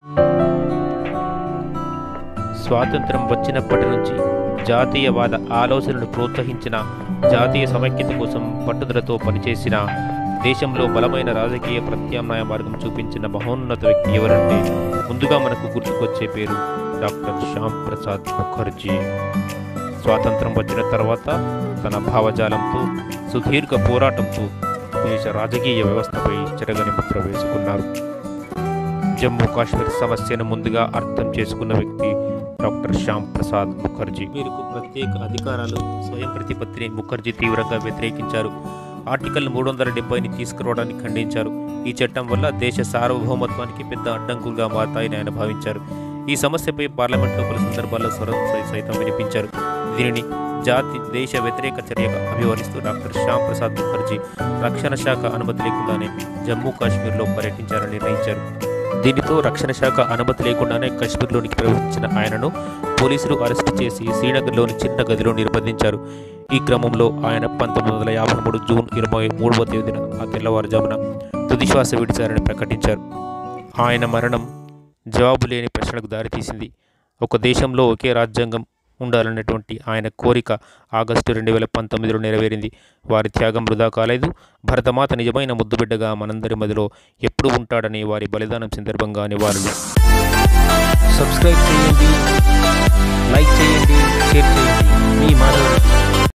స్వాతంత్రం వచ్చినప్పటి నుంచి జాతీయవాద ఆలోచనను ప్రోత్సహించిన జాతీయ సమైక్యత కోసం పట్టుదలతో పనిచేసిన దేశంలో బలమైన రాజకీయ ప్రత్యామ్నాయ మార్గం చూపించిన మహోన్నత వ్యక్తి ఎవరంటే ముందుగా మనకు గుర్తుకొచ్చే పేరు డాక్టర్ శ్యామ్ ప్రసాద్ ముఖర్జీ స్వాతంత్రం వచ్చిన తర్వాత తన భావజాలంతో సుదీర్ఘ పోరాటంతో దేశ రాజకీయ వ్యవస్థపై చెరగని ముద్ర వేసుకున్నారు జమ్మూ కాశ్మీర్ సమస్యను ముందుగా అర్థం చేసుకున్న వ్యక్తి డాక్టర్ శ్యామ్ ప్రసాద్ ముఖర్జీ వీరికి ప్రత్యేక అధికారాలు స్వయం ప్రతిపత్తిని ముఖర్జీ తీవ్రంగా వ్యతిరేకించారు ఆర్టికల్ మూడు వందల డెబ్బైని తీసుకురావడానికి ఖండించారు ఈ చట్టం వల్ల దేశ సార్వభౌమత్వానికి పెద్ద అడ్డంకులుగా మారతాయని ఆయన భావించారు ఈ సమస్యపై పార్లమెంట్లో పలు సందర్భాల్లో స్వరం సై- సైతం వినిపించారు దీనిని జాతి దేశ వ్యతిరేక చర్యగా అభివర్ణిస్తూ డాక్టర్ శ్యామ్ ప్రసాద్ ముఖర్జీ రక్షణ శాఖ అనుమతి లేకుండానే జమ్మూ కాశ్మీర్లో పర్యటించారని నిర్ణయించారు దీనితో రక్షణ శాఖ అనుమతి లేకుండానే కశ్మీర్లోనికి ప్రవేశించిన ఆయనను పోలీసులు అరెస్టు చేసి శ్రీనగర్లోని చిన్న గదిలో నిర్బంధించారు ఈ క్రమంలో ఆయన పంతొమ్మిది వందల యాభై మూడు జూన్ ఇరవై మూడవ తేదీన ఆ తెల్లవారుజామున తుదిశ్వాస విడిచారని ప్రకటించారు ఆయన మరణం జవాబు లేని ప్రశ్నలకు దారితీసింది ఒక దేశంలో ఒకే రాజ్యాంగం ఉండాలన్నటువంటి ఆయన కోరిక ఆగస్టు రెండు వేల పంతొమ్మిదిలో నెరవేరింది వారి త్యాగం వృధా కాలేదు భరతమాత నిజమైన ముద్దుబిడ్డగా మనందరి మదిలో ఎప్పుడు ఉంటాడని వారి బలిదానం సందర్భంగా నివాళులు సబ్స్క్రైబ్ చేయండి లైక్ చేయండి షేర్ చేయండి మీ మాధవరెడ్డి